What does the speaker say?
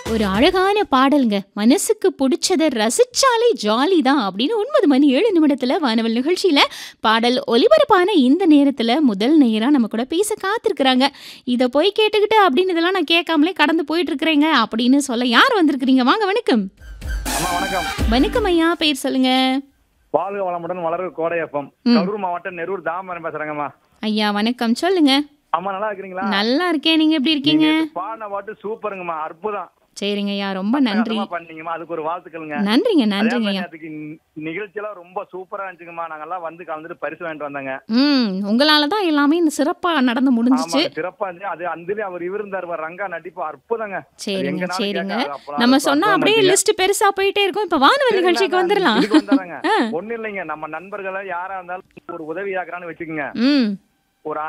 ஒரு அழகான பாடல்ங்க மனசுக்கு பிடிச்சத ரசிச்சாலே ஜாலி தான் அப்படின்னு ஒன்பது மணி ஏழு நிமிடத்துல வானவல் நிகழ்ச்சியில பாடல் ஒலிபரப்பான இந்த நேரத்துல முதல் நேரா நம்ம கூட பேச காத்திருக்கிறாங்க இதை போய் கேட்டுக்கிட்டு அப்படின்னு இதெல்லாம் நான் கேட்காமலே கடந்து போயிட்டு இருக்கிறேங்க அப்படின்னு சொல்ல யார் வந்திருக்கிறீங்க வாங்க வணக்கம் அம்மா வணக்கம் வணக்கம் ஐயா பேர் சொல்லுங்க வாழ்க வளமுடன் வளர்வு கோடை எஃப்எம் கரூர் மாவட்டம் நெரூர் தாமரம் பேசுறேங்கம்மா ஐயா வணக்கம் சொல்லுங்க அம்மா நல்லா இருக்கிறீங்களா நல்லா இருக்கேன் நீங்க எப்படி இருக்கீங்க நீங்க பாடின பாட்டு சூப்பருங்கம்மா அற்புதம் சரிங்க ஐயா ரொம்ப நன்றி அட்டகாசமா பண்ணீங்கம்மா அதுக்கு ஒரு வாழ்த்துக்களுங்க நன்றிங்க அதே நன்றிங்க மாதிரி ஐயா அதுக்கு நிகழ்ச்சியெல்லாம் ரொம்ப சூப்பரா இருந்துச்சுங்கம்மா நாங்கெல்லாம் வந்து கலந்துட்டு பரிசு வாங்கிட்டு வந்தாங்க ம் உங்களால தான் எல்லாமே இந்த சிறப்பா நடந்து முடிஞ்சிச்சு ஆமா சிறப்பா இருந்துச்சு அது அந்த அவர் இவர் இருந்தார் பாரு, ரங்கா நடிப்பு அற்புதங்க சரிங்க எங்கனாலும் சரிங்க கேட்காது. அப்பலாம் நம்ம ரொம்ப சொன்னா அற்புதமா அப்படியே இருந்துச்சு. லிஸ்ட் பெருசா போயிட்டே இருக்கும் இப்ப வானவல் சரி, நிகழ்ச்சிக்கு நான் வந்துடலாம் இதுக்கு வந்துடுறேங்க. ஒண்ணும் இல்லைங்க நம்ம நண்பர்களை யாரா இருந்தாலும் ஒரு உதவி ஆக்குறான்னு வச்சுக்கோங்க ம்